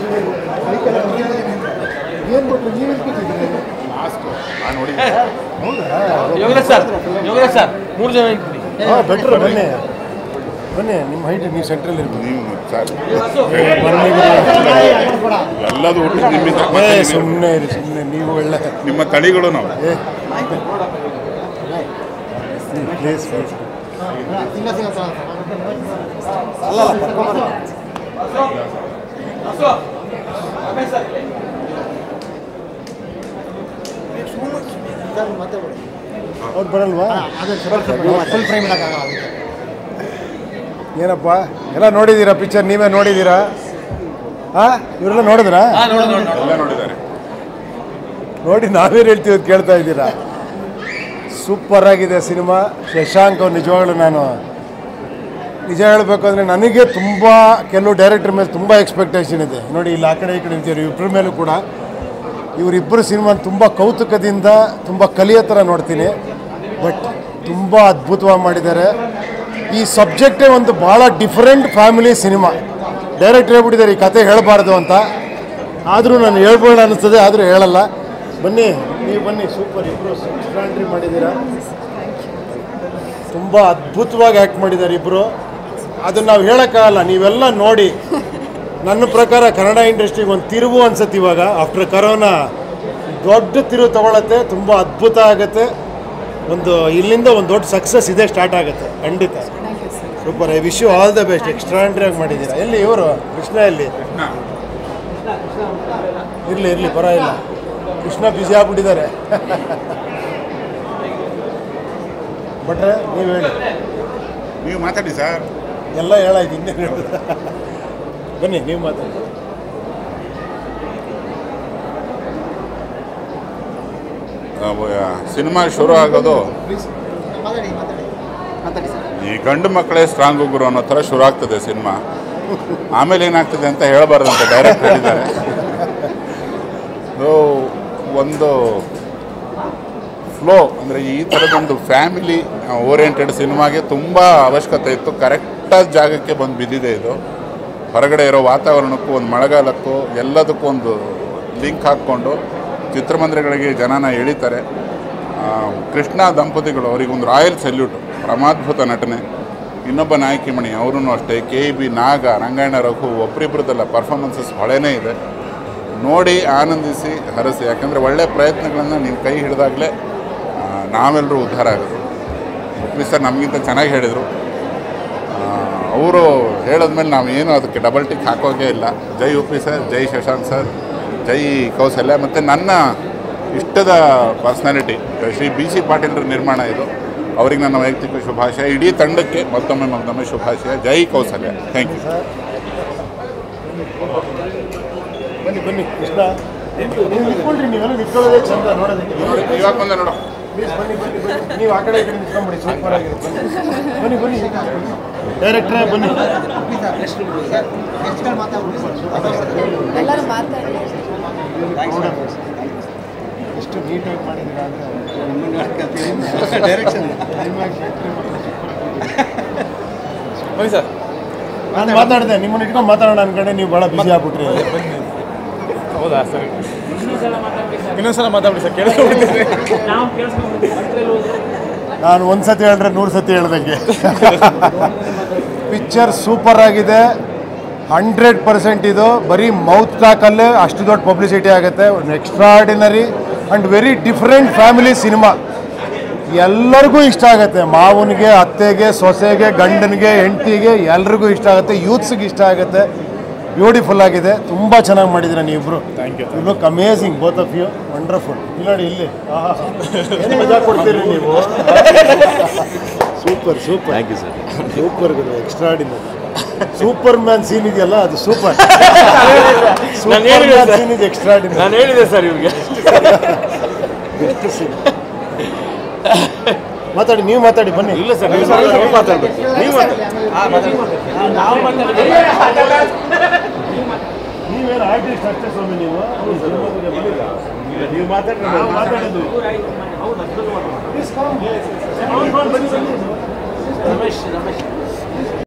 ಏನು ಬಿಟ್ಟು ನೀವೇನು ಕೂತಿದ್ದೀರಿ ಲಾಸ್ಟು ನಾನು ನೋಡಿ ಹೌದಾ ಯೋಗರಾಜ್ ಸರ್ ಯೋಗರಾಜ್ ಸರ್ ಮೂರು ಜನ ಇದ್ರಿ ಹಾಂ ಬೆಟ್ರ್ ಬನ್ನಿ ಬನ್ನಿ ನಿಮ್ಮ ಹೈಟ್ ನೀವು ಸೆಂಟ್ರಲ್ಲಿ ಇರ್ಬೋದು ನೀವು ಸರ್ ಬನ್ನಿ ಎಲ್ಲದು ಒಟ್ಟು ನಿಮ್ಮಿಂದ ಏ ಮತ್ತೆ ನೀವು- ಸುಮ್ಮನೆ ಇರಿ ಸುಮ್ಮನೆ ನೀವು ಒಳ್ಳೆ ನಿಮ್ಮ ತಳಿಗಳು ನಾವು ಏ ಪ್ಲೀಸ್ ಪ್ಲೀಸ್ ಅವ್ರು ಬರಲ್ವಾ ಫುಲ್ ಫ್ರೇಮ್ ಇಡೋಕ್ಕಾಗಲ್ಲ ಏನಪ್ಪ ಎಲ್ಲ ನೋಡಿದ್ದೀರಾ ಪಿಕ್ಚರ್ ನೀವೇ ನೋಡಿದ್ದೀರಾ ಹಾಂ ಇವರೆಲ್ಲ ನೋಡಿದ್ರಾ ಹಾಂ ನೋಡಿ ನೋಡಿ ಎಲ್ಲ ನೋಡಿದ್ದಾರೆ ನೋಡಿ ನಾವೇನು ಹೇಳ್ತೀವಿ ಅಂತ ಕೇಳ್ತಾ ಇದ್ದೀರಾ ಸೂಪರ್ ಆಗಿದೆ ಸಿನಿಮಾ ಶಶಾಂಕ್ ಅವ್ರು ನಿಜವಾಗ್ಲೂ ನಾನು ನಿಜ ಹೇಳಬೇಕು ಅಂದರೆ ನನಗೆ ತುಂಬ ಕೆಲವು ಡೈರೆಕ್ಟರ್ ಮೇಲೆ ತುಂಬ ಎಕ್ಸ್ಪೆಕ್ಟೇಷನ್ ಇದೆ ನೋಡಿ ಇಲ್ಲಿ ಆ ಕಡೆ ಈ ಕಡೆ ನಿಂತಿದ್ದಾರೆ ಇಬ್ಬರ ಮೇಲೂ ಕೂಡ ಇವರಿಬ್ಬರು ಸಿನಿಮಾ ತುಂಬ ಕೌತುಕದಿಂದ ತುಂಬ ಕಲಿಯೋ ಥರ ನೋಡ್ತೀನಿ ಬಟ್ ತುಂಬ ಅದ್ಭುತವಾಗಿ ಮಾಡಿದ್ದಾರೆ ಈ ಸಬ್ಜೆಕ್ಟೇ ಒಂದು ಭಾಳ ಡಿಫರೆಂಟ್ ಫ್ಯಾಮಿಲಿ ಸಿನಿಮಾ ಡೈರೆಕ್ಟರ್ ಹೇಳ್ಬಿಟ್ಟಿದ್ದಾರೆ ಈ ಕತೆ ಹೇಳಬಾರ್ದು ಅಂತ ಆದರೂ ನಾನು ಹೇಳ್ಬೋಣ ಅನಿಸ್ತದೆ ಆದರೂ ಹೇಳಲ್ಲ ಬನ್ನಿ ನೀವು ಬನ್ನಿ ಸೂಪರ್ ಇಬ್ಬರು ಎಕ್ಸ್ಟ್ರಾಂಡ್ರಿ ಮಾಡಿದ್ದೀರಾ ತುಂಬ ಅದ್ಭುತವಾಗಿ ಆ್ಯಕ್ಟ್ ಮಾಡಿದ್ದಾರೆ ಇಬ್ಬರು ಅದನ್ನು ನಾವು ಹೇಳೋಕ್ಕಾಗಲ್ಲ ನೀವೆಲ್ಲ ನೋಡಿ ನನ್ನ ಪ್ರಕಾರ ಕನ್ನಡ ಇಂಡಸ್ಟ್ರಿಗೆ ಒಂದು ತಿರುವು ಅನ್ಸುತ್ತೆ ಇವಾಗ ಆಫ್ಟರ್ ಕರೋನಾ ದೊಡ್ಡ ತಿರುವು ತಗೊಳತ್ತೆ ತುಂಬ ಅದ್ಭುತ ಆಗುತ್ತೆ ಒಂದು ಇಲ್ಲಿಂದ ಒಂದು ದೊಡ್ಡ ಸಕ್ಸಸ್ ಇದೆ ಸ್ಟಾರ್ಟ್ ಆಗುತ್ತೆ ಖಂಡಿತ super I wish you all the best extraordinary ಆಗಿ ಮಾಡಿದ್ದೀರಾ ಎಲ್ಲಿ ಇವರು ಕೃಷ್ಣ ಎಲ್ಲಿ ಇರಲಿ ಇರಲಿ ಪರವಾಗಿಲ್ಲ ಕೃಷ್ಣ ಬ್ಯುಸಿ ಆಗ್ಬಿಟ್ಟಿದ್ದಾರೆ ಬಟ್ರೆ ನೀವು ಹೇಳಿ ನೀವು ಮಾತಾಡಿ ಸರ್ ಎಲ್ಲ ಹೇಳಾಯ್ತು ಇನ್ನೇನು ಹೇಳೋದು ಬನ್ನಿ ನೀವು ಮಾತಾಡಿ ಸಿನಿಮಾ ಶುರು ಆಗೋದು ಮಾತಾಡಿ ಮಾತಾಡಿ ಮಾತಾಡಿ ಸರ್ ಈ ಗಂಡು ಮಕ್ಕಳೇ ಸ್ಟ್ರಾಂಗ್ ಗುರು ಅನ್ನೋ ಥರ ಶುರು ಆಗ್ತದೆ ಸಿನಿಮಾ ಆಮೇಲೆ ಏನಾಗ್ತದೆ ಅಂತ ಹೇಳಬಾರ್ದು ಅಂತ ಡೈರೆಕ್ಟ್ ಹೇಳಿದ್ದಾರೆ So, ಒಂದು ಫ್ಲೋ ಅಂದರೆ ಈ ಥರದೊಂದು ಫ್ಯಾಮಿಲಿ ಓರಿಯೆಂಟೆಡ್ ಸಿನಿಮಾಗೆ ತುಂಬ ಅವಶ್ಯಕತೆ ಇತ್ತು ಕರೆಕ್ಟಾದ ಜಾಗಕ್ಕೆ ಬಂದು ಬಿದ್ದಿದೆ ಇದು ಹೊರಗಡೆ ಇರೋ ವಾತಾವರಣಕ್ಕೂ ಒಂದು ಮಳೆಗಾಲಕ್ಕೂ ಎಲ್ಲದಕ್ಕೂ ಒಂದು ಲಿಂಕ್ ಹಾಕ್ಕೊಂಡು ಚಿತ್ರಮಂದಿರಗಳಿಗೆ ಜನನ ಎಳಿತಾರೆ ಆ, ಕೃಷ್ಣ ದಂಪತಿಗಳು ಅವರಿಗೊಂದು ರಾಯಲ್ ಸಲ್ಯೂಟ್ ಪ್ರಮಾದ್ಭುತ ನಟನೆ ಇನ್ನೊಬ್ಬ ನಾಯಕಿ ಮಣಿ ಅವರೂ ಅಷ್ಟೇ K E B Naga Rangayana Raghu ಒಬ್ಬರಿಬ್ಬರದಲ್ಲ ಪರ್ಫಾರ್ಮೆನ್ಸಸ್ ಹೊಳೆನೇ ಇದೆ ನೋಡಿ ಆನಂದಿಸಿ ಹರಸಿ ಯಾಕಂದರೆ ಒಳ್ಳೆಯ ಪ್ರಯತ್ನಗಳನ್ನು ನೀವು ಕೈ ಹಿಡಿದಾಗಲೇ ನಾವೆಲ್ಲರೂ ಉದ್ಧಾರ ಆಗೋದು ಉಪ್ಪಿ ಸರ್ ನಮಗಿಂತ ಚೆನ್ನಾಗಿ ಹೇಳಿದರು ಅವರು ಹೇಳಿದ್ಮೇಲೆ ನಾವು ಏನು ಅದಕ್ಕೆ ಡಬಲ್ ಟಿಕ್ ಹಾಕೋಗೇ ಇಲ್ಲ ಜೈ ಉಪ್ಪಿ ಸರ್ ಜೈ ಶಶಾಂಕ್ ಸರ್ ಜೈ ಕೌಸಲ್ಯ ಮತ್ತು ನನ್ನ ಇಷ್ಟದ ಪರ್ಸ್ನಾಲಿಟಿ ಶ್ರೀ ಬಿ ಸಿ ಪಾಟೀಲ್ರ ನಿರ್ಮಾಣ ಇದು ಅವ್ರಿಗೆ ನನ್ನ ವೈಯಕ್ತಿಕ ಶುಭಾಶಯ ಇಡೀ ತಂಡಕ್ಕೆ ಮತ್ತೊಮ್ಮೆ ಮತ್ತೊಮ್ಮೆ ಶುಭಾಶಯ ಜೈ ಕೌಸಲ್ಯ ಥ್ಯಾಂಕ್ ಯು ಬನ್ನಿ ಬನ್ನಿ ಕೃಷ್ಣ ನೀವು ನಿಂತ್ಕೊಳ್ರಿ ನೀವೆಲ್ಲ ನಿಂತ್ಕೊಳ್ಳೋದೇ ಚಂದ ನೋಡೋದಕ್ಕೆ ಇವಾಗ ಬಂದೆ ನೋಡು ಪ್ಲೀಸ್ ಬನ್ನಿ ಬನ್ನಿ ಬನ್ನಿ ನೀವು ಆ ಕಡೆ ಈ ಕಡೆ ನಿಂತ್ಕೊಂಡ್ಬಿಡಿ ಸೂಪರ್ ಆಗಿರುತ್ತೆ ಬನ್ನಿ ಬನ್ನಿ ಡೈರೆಕ್ಟ್ರೇ ಬನ್ನಿ ಸರ್ ಎಷ್ಟು ಮಾತಾಡ್ಬಿಡಿ ಸರ್ ಎಲ್ಲರೂ ಮಾತಾಡಿ ಎಷ್ಟು ನೀಟಾಗಿ ಮಾಡಿದ್ದೀರಾ ಅಂದರೆ ಡೈರೆಕ್ಷನ್ ಬನ್ನಿ ಸರ್ ನಾನು ಮಾತಾಡಿದೆ ನಿಮ್ಮನ್ನ ಇಟ್ಕೊಂಡು ಮಾತಾಡೋಣ ಅನ್ಕೊಂಡೆ ನೀವು ಭಾಳ ಬಿಸಿ ಆಗ್ಬಿಟ್ರಿ ಹೌದಾ ಸರಿ ಇನ್ನೊಂದ್ಸಲ ಮಾತಾಡಿ ಸರ್ ಕೇಳಿಸ್ಕೊಂಡ್ಬಿಟ್ಟಿದ್ರಿ ನಾನು ಒಂದು ಸತಿ ಹೇಳಿದ್ರೆ ನೂರು ಸತಿ ಹೇಳ್ದಂಗೆ ಪಿಕ್ಚರ್ ಸೂಪರ್ ಆಗಿದೆ ಹಂಡ್ರೆಡ್ ಪರ್ಸೆಂಟ್ ಇದು ಬರೀ ಮೌತ್ ಟಾಕಲ್ಲೇ ಅಷ್ಟು ದೊಡ್ಡ ಪಬ್ಲಿಸಿಟಿ ಆಗುತ್ತೆ extraordinary and very different family cinema ಎಲ್ಲರಿಗೂ ಇಷ್ಟ ಆಗುತ್ತೆ ಮಾವನಿಗೆ ಅತ್ತೆಗೆ ಸೊಸೆಗೆ ಗಂಡನಿಗೆ ಹೆಂಡತಿಗೆ ಎಲ್ರಿಗೂ ಇಷ್ಟ ಆಗುತ್ತೆ ಯೂತ್ಸ್ಗೆ ಇಷ್ಟ ಆಗುತ್ತೆ ಬ್ಯೂಟಿಫುಲ್ ಆಗಿದೆ ತುಂಬ ಚೆನ್ನಾಗಿ ಮಾಡಿದ್ದೀರ ನೀವಿಬ್ರು thank you you look amazing both of you wonderful ಇಲ್ಲಿ ನೋಡಿ ಇಲ್ಲಿ ಏನು ಮಜಾ ಕೊಡ್ತೀರಿ ನೀವು super super thank you sir super ಗುರು ಎಕ್ಸ್ಟ್ರಾಡಿನರಿ ಸೂಪರ್ ಮ್ಯಾನ್ ಸೀನ್ ಇದೆಯಲ್ಲ ಅದು ಸೂಪರ್ ನಾನು ಹೇಳಿದೆ ಸರ್. ಸೀನ್ ಇದೆ ಎಕ್ಸ್ಟ್ರಾಡಿನರಿ ನಾನು ಹೇಳಿದೆ ಸರ್ ಇವ್ರಿಗೆ ಬೆಸ್ಟ್ ಸೀನ್ ಮಾತಾಡಿ ನೀವು ಮಾತಾಡಿ ಬನ್ನಿ ಇಲ್ಲ ಸರ್ ನೀವು ಸ್ವಲ್ಪ ಮಾತಾಡ್ಬೇಕು ನೀವು ಮಾತಾಡಿ ನೀವೇನು ಆರ್ಟಿಸ್ಟ್ ಅಷ್ಟೇ ಸ್ವಾಮಿ ನೀವು ನೀವು ಮಾತಾಡಿ ಮಾತಾಡೋದು Please come.